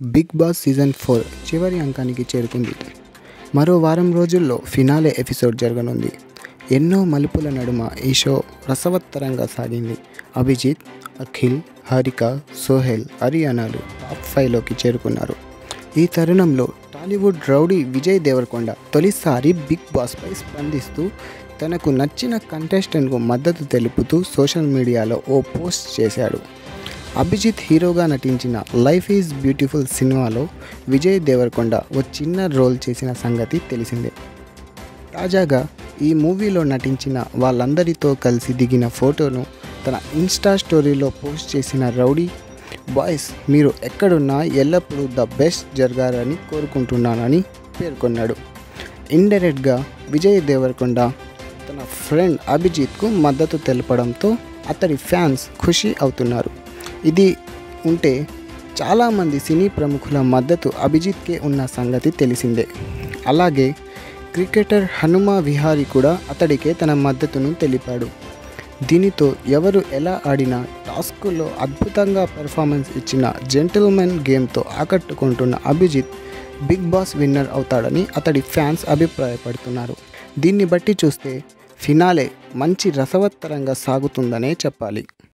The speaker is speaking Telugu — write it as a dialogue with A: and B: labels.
A: బిగ్ బాస్ సీజన్ ఫోర్ చివరి అంకానికి చేరుకుంది మరో వారం రోజుల్లో ఫినాలే ఎపిసోడ్ జరగనుంది ఎన్నో మలుపుల నడుమ ఈ షో రసవత్తరంగా సాగింది అభిజిత్ అఖిల్ హారిక సోహెల్ హరియానాలు టాప్ ఫైవ్లోకి చేరుకున్నారు ఈ తరుణంలో టాలీవుడ్ రౌడీ విజయ్ దేవరకొండ తొలిసారి బిగ్ బాస్పై స్పందిస్తూ తనకు నచ్చిన కంటెస్టెంట్కు మద్దతు తెలుపుతూ సోషల్ మీడియాలో ఓ పోస్ట్ చేశాడు అభిజిత్ హీరోగా నటించిన లైఫ్ ఈజ్ బ్యూటిఫుల్ సినిమాలో విజయ్ దేవరకొండ ఓ చిన్న రోల్ చేసిన సంగతి తెలిసిందే తాజాగా ఈ మూవీలో నటించిన వాళ్ళందరితో కలిసి దిగిన ఫోటోను తన ఇన్స్టా స్టోరీలో పోస్ట్ చేసిన రౌడీ బాయ్స్ మీరు ఎక్కడున్నా ఎల్లప్పుడూ ద బెస్ట్ జరగాలని కోరుకుంటున్నానని పేర్కొన్నాడు ఇండైరెక్ట్గా విజయ్ దేవరకొండ తన ఫ్రెండ్ అభిజిత్కు మద్దతు తెలపడంతో అతడి ఫ్యాన్స్ ఖుషి అవుతున్నారు ఇది ఉంటే చాలామంది సినీ ప్రముఖుల మద్దతు అభిజిత్కే ఉన్న సంగతి తెలిసిందే అలాగే క్రికెటర్ హనుమా విహారీ కూడా అతడికే తన మద్దతును తెలిపాడు దీనితో ఎవరు ఎలా ఆడినా టాస్క్లో అద్భుతంగా పెర్ఫార్మెన్స్ ఇచ్చిన జెంటిల్మెన్ గేమ్తో ఆకట్టుకుంటున్న అభిజిత్ బిగ్ బాస్ విన్నర్ అవుతాడని అతడి ఫ్యాన్స్ అభిప్రాయపడుతున్నారు దీన్ని బట్టి చూస్తే ఫినాలే మంచి రసవత్తరంగా సాగుతుందనే చెప్పాలి